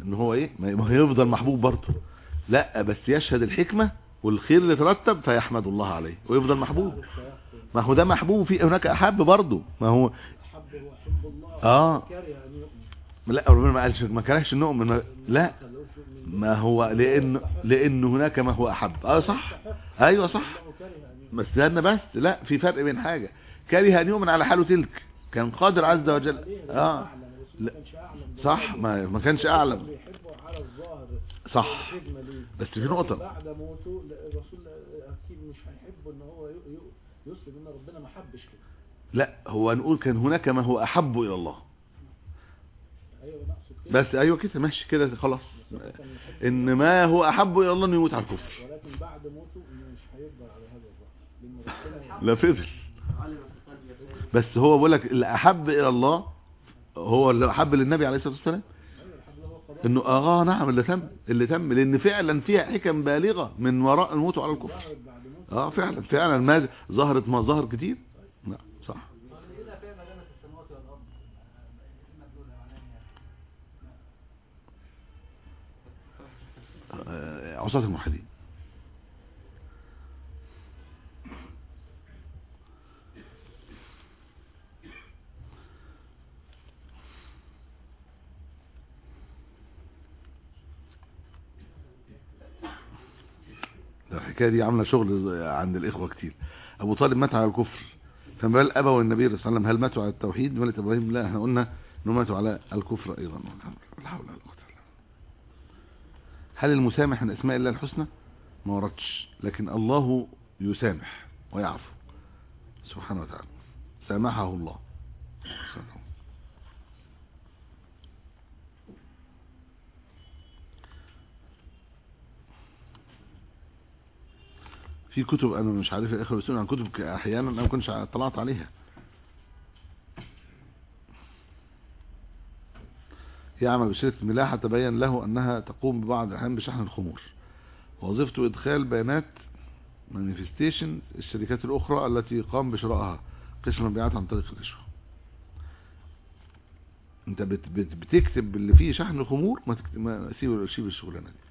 ان هو ايه ما ما هيفضل محبوب برضه لا بس يشهد الحكمة والخير اللي ترتب فيحمد الله عليه ويفضل محبوب ما هو ده محبوب في هناك احب برضه ما هو حب هو حب الله اه كره ان يؤمن لا ربنا ما قالش ما كرهش النؤمن ما- لا خلوش يؤمن ما هو لان لان هناك ما هو احب اه صح ايوه صح الله كره ان يؤمن بس استنى بس لا في فرق بين حاجة كره ان يؤمن على حاله تلك كان قادر عز وجل عليه اه أعلم، الرسول لا. ما كانش اعلم صح ما ما كانش اعلم بيحبه على الظاهر صح الخدمه ليه بس في نقطة بعد موته لا، الرسول اكيد مش هيحب ان هو ي- ي- يسلم ان ربنا ما حبش كده لا هو نقول كان هناك ما هو احب الى الله ايوه نقصد كده بس ايوه كده ماشي كده خلاص بس هو كان يحب ان ما هو احب الى الله انه يموت على الكفر ولكن بعد موته مش هيفضل على هذا الظاهر لان ربنا لا فضل علم في قلبي خير بس هو بيقول لك اللي احب الى الله هو اللي احب للنبي عليه الصلاه والسلام ايوه الحمد لله هو قضاء انه اه نعم اللي تم اللي تم لان فعلا فيها حكم بالغه من وراء الموت على الكفر ظهرت بعد موته اه فعلا فعلا ما ظهرت ما ظهر كتير نعم صح إذا فيها ملامة السماوات والأرض المدلول الإعلاني آه، عصاة الموحدين ده الحكايه دي عامله شغل عند الاخوه كتير ابو طالب مات على الكفر فما بال ابوا النبي صلى الله عليه وسلم هل ماتوا على التوحيد ملة ابراهيم لا احنا قلنا انهم ماتوا على الكفر ايضا لا حول ولا قوه الا بالله هل المسامح من اسماء الله الحسنى ما وردش لكن الله يسامح ويعفو سبحانه وتعالى سامحه الله سبحانه. في كتب انا مش عارف الاخوه بيسالون عن كتب احيانا انا ما كنتش اطلعت عليها يعمل بشركة ملاحة تبين له أنها تقوم ببعض الأحيان بشحن الخمور وظيفته إدخال بيانات مانيفستيشن الشركات الأخرى التي قام بشرائها قسم مبيعات عن طريق الرشوة أنت بت بت بتكتب اللي فيه شحن الخمور ما, تكتب ما سيب سيب الشغلانة دي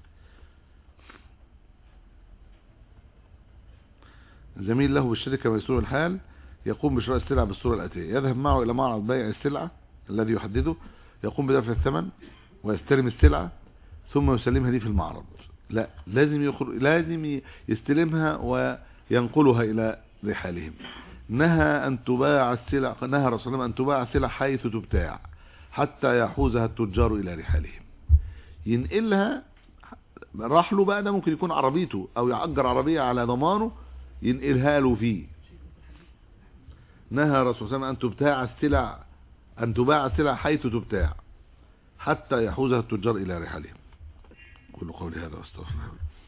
زميل له بالشركة ميسور الحال يقوم بشراء السلع بالصورة الآتية يذهب معه إلى معرض بيع السلعة الذي يحدده يقوم بدفع الثمن ويستلم السلعة ثم يسلمها لي في المعرض لا لازم يخرج لازم ي- يستلمها وينقلها إلى رحالهم نهى أن تباع السلع نهى رسول الله أن تباع السلع حيث تبتاع حتى يحوزها التجار إلى رحالهم ينقلها راح له بقى ده ممكن يكون عربيته أو يأجر عربية على ضمانه ينقلها له فيه نهى رسول الله أن تبتاع السلع أن تباع السلع حيث تبتاع حتى يحوزها التجار إلى رحالهم كل قولي هذا واستغفر الله